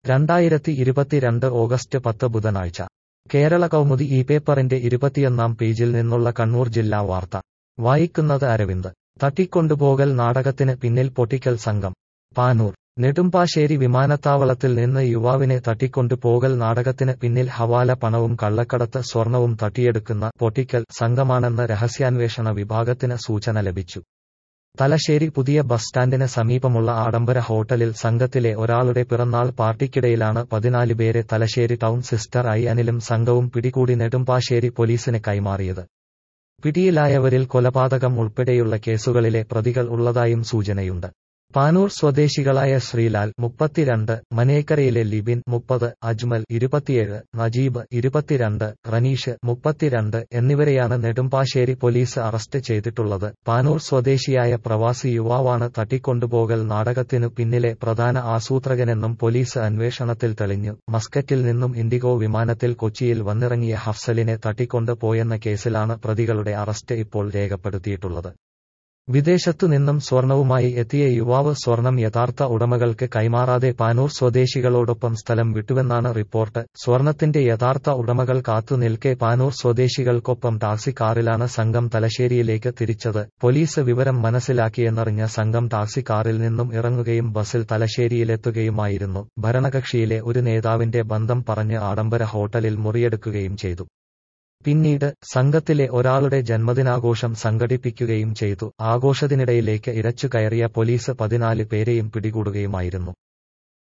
രണ്ടായിരത്തി ഇരുപത്തിരണ്ട് ഓഗസ്റ്റ് പത്ത് ബുധനാഴ്ച കേരള കൗമുദി ഈ പേപ്പറിന്റെ ഇരുപത്തിയൊന്നാം പേജിൽ നിന്നുള്ള കണ്ണൂർ ജില്ലാ വാർത്ത വായിക്കുന്നത് അരവിന്ദ് തട്ടിക്കൊണ്ടുപോകൽ നാടകത്തിന് പിന്നിൽ പൊട്ടിക്കൽ സംഘം പാനൂർ നെടുമ്പാശ്ശേരി വിമാനത്താവളത്തിൽ നിന്ന് യുവാവിനെ തട്ടിക്കൊണ്ടുപോകൽ നാടകത്തിന് പിന്നിൽ ഹവാല പണവും കള്ളക്കടത്ത് സ്വർണവും തട്ടിയെടുക്കുന്ന പൊട്ടിക്കൽ സംഘമാണെന്ന് രഹസ്യാന്വേഷണ വിഭാഗത്തിന് സൂചന ലഭിച്ചു തലശ്ശേരി പുതിയ ബസ് സ്റ്റാൻഡിന് സമീപമുള്ള ആഡംബര ഹോട്ടലിൽ സംഘത്തിലെ ഒരാളുടെ പിറന്നാൾ പാർട്ടിക്കിടയിലാണ് പതിനാല് പേരെ തലശ്ശേരി ടൗൺ സിസ്റ്റർ ഐ അനിലും സംഘവും പിടികൂടി നെടുമ്പാശ്ശേരി പോലീസിന് കൈമാറിയത് പിടിയിലായവരിൽ കൊലപാതകം ഉൾപ്പെടെയുള്ള കേസുകളിലെ പ്രതികൾ ഉള്ളതായും സൂചനയുണ്ട് പാനൂർ സ്വദേശികളായ ശ്രീലാൽ മുപ്പത്തിരണ്ട് മനേക്കരയിലെ ലിബിൻ മുപ്പത് അജ്മൽ ഇരുപത്തിയേഴ് നജീബ് ഇരുപത്തിരണ്ട് റനീഷ് മുപ്പത്തിരണ്ട് എന്നിവരെയാണ് നെടുമ്പാശ്ശേരി പോലീസ് അറസ്റ്റ് ചെയ്തിട്ടുള്ളത് പാനൂർ സ്വദേശിയായ പ്രവാസി യുവാവാണ് തട്ടിക്കൊണ്ടുപോകൽ നാടകത്തിനു പിന്നിലെ പ്രധാന ആസൂത്രകനെന്നും പോലീസ് അന്വേഷണത്തിൽ തെളിഞ്ഞു മസ്കറ്റിൽ നിന്നും ഇൻഡിഗോ വിമാനത്തിൽ കൊച്ചിയിൽ വന്നിറങ്ങിയ ഹഫ്സലിനെ തട്ടിക്കൊണ്ടു പോയെന്ന കേസിലാണ് പ്രതികളുടെ അറസ്റ്റ് ഇപ്പോൾ രേഖപ്പെടുത്തിയിട്ടുള്ളത് വിദേശത്തു നിന്നും സ്വർണവുമായി എത്തിയ യുവാവ് സ്വർണം യഥാർത്ഥ ഉടമകൾക്ക് കൈമാറാതെ പാനൂർ സ്വദേശികളോടൊപ്പം സ്ഥലം വിട്ടുവെന്നാണ് റിപ്പോർട്ട് സ്വർണത്തിന്റെ യഥാർത്ഥ ഉടമകൾ കാത്തുനിൽക്കെ പാനൂർ സ്വദേശികൾക്കൊപ്പം ടാക്സി കാറിലാണ് സംഘം തലശ്ശേരിയിലേക്ക് തിരിച്ചത് പോലീസ് വിവരം മനസ്സിലാക്കിയെന്നറിഞ്ഞ സംഘം ടാക്സി കാറിൽ നിന്നും ഇറങ്ങുകയും ബസിൽ തലശ്ശേരിയിലെത്തുകയുമായിരുന്നു ഭരണകക്ഷിയിലെ ഒരു നേതാവിന്റെ ബന്ധം പറഞ്ഞ് ആഡംബര ഹോട്ടലിൽ മുറിയെടുക്കുകയും ചെയ്തു പിന്നീട് സംഘത്തിലെ ഒരാളുടെ ജന്മദിനാഘോഷം സംഘടിപ്പിക്കുകയും ചെയ്തു ആഘോഷത്തിനിടയിലേക്ക് ഇരച്ചു കയറിയ പോലീസ് പതിനാല് പേരെയും പിടികൂടുകയുമായിരുന്നു